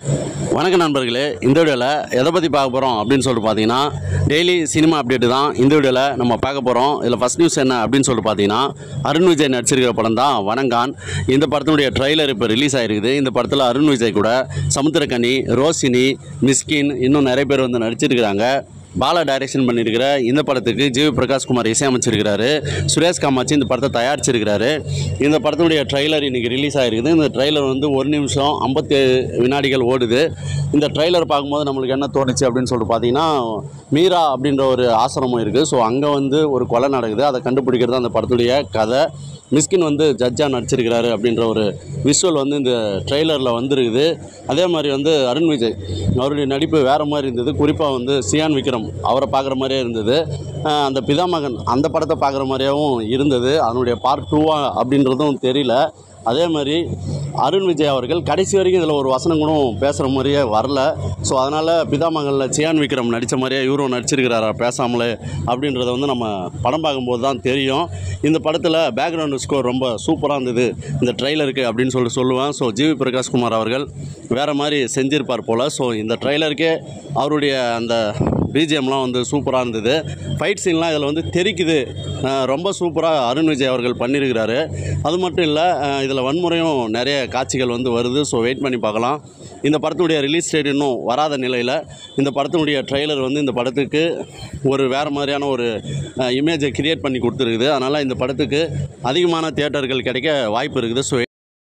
வணக்கம் நண்பர்களே இந்த வீடியோவில் எதை பற்றி பார்க்க போகிறோம் அப்படின்னு சொல்லிட்டு பார்த்தீங்கன்னா டெய்லி சினிமா அப்டேட்டு தான் இந்த வீடியோவில் நம்ம பார்க்க போகிறோம் இதில் ஃபஸ்ட் நியூஸ் என்ன அப்படின்னு சொல்லிட்டு பார்த்தீங்கன்னா அருண் விஜய் நடிச்சிருக்கிற படம் தான் வணங்கான் இந்த படத்தினுடைய ட்ரைலர் இப்போ ரிலீஸ் ஆகிருக்குது இந்த படத்தில் அருண் விஜய் கூட சமுத்திரக்கனி ரோஷினி மிஸ்கின் இன்னும் நிறைய பேர் வந்து நடிச்சிருக்கிறாங்க பாலா டைரக்ஷன் பண்ணியிருக்கிற இந்த படத்துக்கு ஜிவி பிரகாஷ்குமார் இசையமைச்சிருக்கிறாரு சுரேஷ் காமாட்சி இந்த படத்தை தயாரிச்சிருக்கிறாரு இந்த படத்தினுடைய ட்ரைலர் இன்றைக்கி ரிலீஸ் ஆகிருக்குது இந்த ட்ரைலர் வந்து ஒரு நிமிஷம் ஐம்பத்தி வினாடிகள் ஓடுது இந்த ட்ரைலர் பார்க்கும்போது நம்மளுக்கு என்ன தோணுச்சு அப்படின்னு சொல்லிட்டு பார்த்தீங்கன்னா மீரா அப்படின்ற ஒரு ஆசிரமம் இருக்குது ஸோ அங்கே வந்து ஒரு கொலை நடக்குது அதை கண்டுபிடிக்கிறது அந்த படத்துடைய கதை மிஸ்கின் வந்து ஜட்ஜாக நடிச்சிருக்கிறாரு அப்படின்ற ஒரு விஷுவல் வந்து இந்த ட்ரெய்லரில் வந்துருக்குது அதே மாதிரி வந்து அருண் விஜய் அவருடைய நடிப்பு வேறு மாதிரி இருந்தது குறிப்பாக வந்து சியான் விக்ரம் அவரை பார்க்குற மாதிரியே இருந்தது அஹ் அந்த பிதாமகன் அந்த படத்தை பார்க்குற மாதிரியாகவும் இருந்தது அதனுடைய பார்ட் டூவா அப்படின்றதும் தெரியல அதே மாதிரி அருண் விஜய் அவர்கள் கடைசி வரைக்கும் இதில் ஒரு வசனம் கூட பேசுகிற மாதிரியே வரல ஸோ அதனால் பிதாமகனில் சியான் விக்ரம் நடித்த மாதிரியே இவரும் நடிச்சிருக்கிறாரா பேசாமலே அப்படின்றத வந்து நம்ம படம் பார்க்கும்போது தான் தெரியும் இந்த படத்தில் பேக்ரவுண்டு ஸ்கோர் ரொம்ப சூப்பராக இருந்தது இந்த ட்ரைலருக்கு அப்படின்னு சொல்லி சொல்லுவேன் ஸோ ஜிவி பிரகாஷ்குமார் அவர்கள் வேறு மாதிரி செஞ்சிருப்பார் போல் ஸோ இந்த ட்ரைலருக்கே அவருடைய அந்த பிஜிஎம்லாம் வந்து சூப்பராக இருந்தது ஃபைட் சீன்லாம் இதில் வந்து தெரிக்குது அஹ் ரொம்ப சூப்பராக அருண் விஜய் அவர்கள் பண்ணியிருக்கிறாரு அது மட்டும் இல்லை இதில் வன்முறையும் நிறைய காட்சிகள் வந்து வருது ஸோ வெயிட் பண்ணி பார்க்கலாம் இந்த படத்துடைய ரிலீஸ் டேட் இன்னும் வராத நிலையில் இந்த படத்தினுடைய ட்ரெய்லர் வந்து இந்த படத்துக்கு ஒரு வேறு மாதிரியான ஒரு இமேஜை கிரியேட் பண்ணி கொடுத்துருக்குது அதனால் இந்த படத்துக்கு அதிகமான தியேட்டர்கள் கிடைக்க வாய்ப்பு இருக்குது ஸோ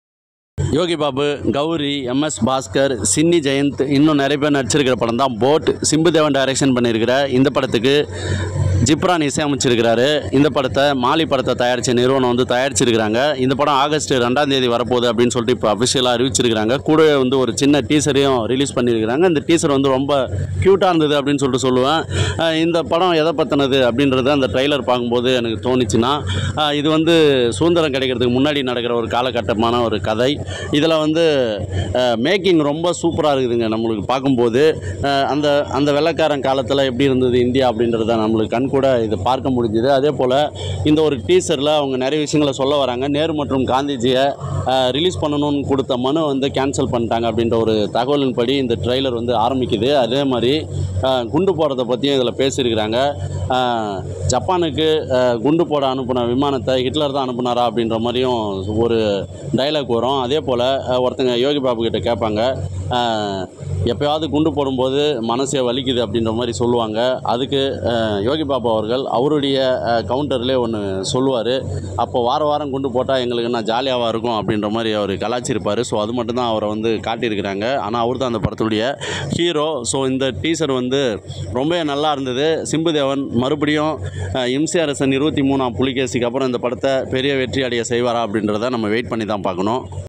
யோகி பாபு கௌரி எம்எஸ் பாஸ்கர் சின்னி ஜெயந்த் இன்னும் நிறைய பேர் நடிச்சிருக்கிற படம் தான் போட் சிம்புதேவன் டைரக்ஷன் பண்ணியிருக்கிற இந்த படத்துக்கு ஜிப்ரான் இசையமைச்சிருக்கிறாரு இந்த படத்தை மாலி படத்தை தயாரித்த நிறுவனம் வந்து தயாரிச்சிருக்கிறாங்க இந்த படம் ஆகஸ்ட் ரெண்டாம் தேதி வரப்போகுது அப்படின்னு சொல்லிட்டு இப்போ அஃபிஷியலாக அறிவிச்சிருக்கிறாங்க கூடவே வந்து ஒரு சின்ன டீசரையும் ரிலீஸ் பண்ணியிருக்கிறாங்க இந்த டீசர் வந்து ரொம்ப க்யூட்டாக இருந்தது அப்படின்னு சொல்லிட்டு சொல்லுவேன் அஹ் இந்த படம் எதை பற்றினது அப்படின்றது அந்த ட்ரைலர் பார்க்கும்போது எனக்கு தோணுச்சுன்னா அஹ் இது வந்து சுதந்திரம் கிடைக்கிறதுக்கு முன்னாடி நடக்கிற ஒரு காலகட்டமான ஒரு கதை இதில் வந்து மேக்கிங் ரொம்ப சூப்பராக இருக்குதுங்க நம்மளுக்கு பார்க்கும்போது அஹ் அந்த அந்த வெள்ளைக்காரன் காலத்தில் எப்படி இருந்தது இந்தியா அப்படின்றத நம்மளுக்கு கண் கூட இது பார்க்க முடிஞ்சுது அதே போல் இந்த ஒரு டீசரில் அவங்க நிறைய விஷயங்களை சொல்ல வராங்க நேரு மற்றும் காந்திஜியை ரிலீஸ் பண்ணணும்னு கொடுத்த மனு வந்து கேன்சல் பண்ணிட்டாங்க அப்படின்ற ஒரு தகவலின்படி இந்த ட்ரெய்லர் வந்து ஆரம்பிக்குது அதே மாதிரி அஹ், குண்டு போடுறதை பற்றியும் இதில் பேசியிருக்கிறாங்க அஹ், ஜப்பானுக்கு அஹ், குண்டு போட அனுப்புன விமானத்தை ஹிட்லர் தான் அனுப்புனாரா அப்படின்ற மாதிரியும் ஒரு டைலாக் வரும் அதே போல் ஒருத்தங்க யோகி பாபு கிட்ட கேட்பாங்க அஹ், எப்பயாவது குண்டு போடும்போது மனசே வலிக்குது அப்படின்ற மாதிரி சொல்லுவாங்க அதுக்கு அஹ், யோகி பாபு அவர்கள் அவருடைய கவுண்டர்லேயே ஒன்று சொல்லுவார் அப்போ வார வாரம் குண்டு போட்டால் எங்களுக்கு என்ன ஜாலியாகவும் இருக்கும் அப்படின்ற மாதிரி அவர் கலாச்சிருப்பார் ஸோ அது மட்டும்தான் அவரை வந்து காட்டியிருக்கிறாங்க ஆனால் அவர் தான் அந்த படத்துடைய ஹீரோ ஸோ இந்த டீசர் வந்து ரொம்பவே நல்லா இருந்தது சிம்புதேவன் மறுபடியும் அஹ், இம்சி அரசன் இருபத்தி மூணாம் புலிகேசிக்கு அப்புறம் இந்த படத்தை பெரிய வெற்றி அடைய செய்வாரா அப்படின்றத நம்ம வெயிட் பண்ணி தான் பார்க்கணும்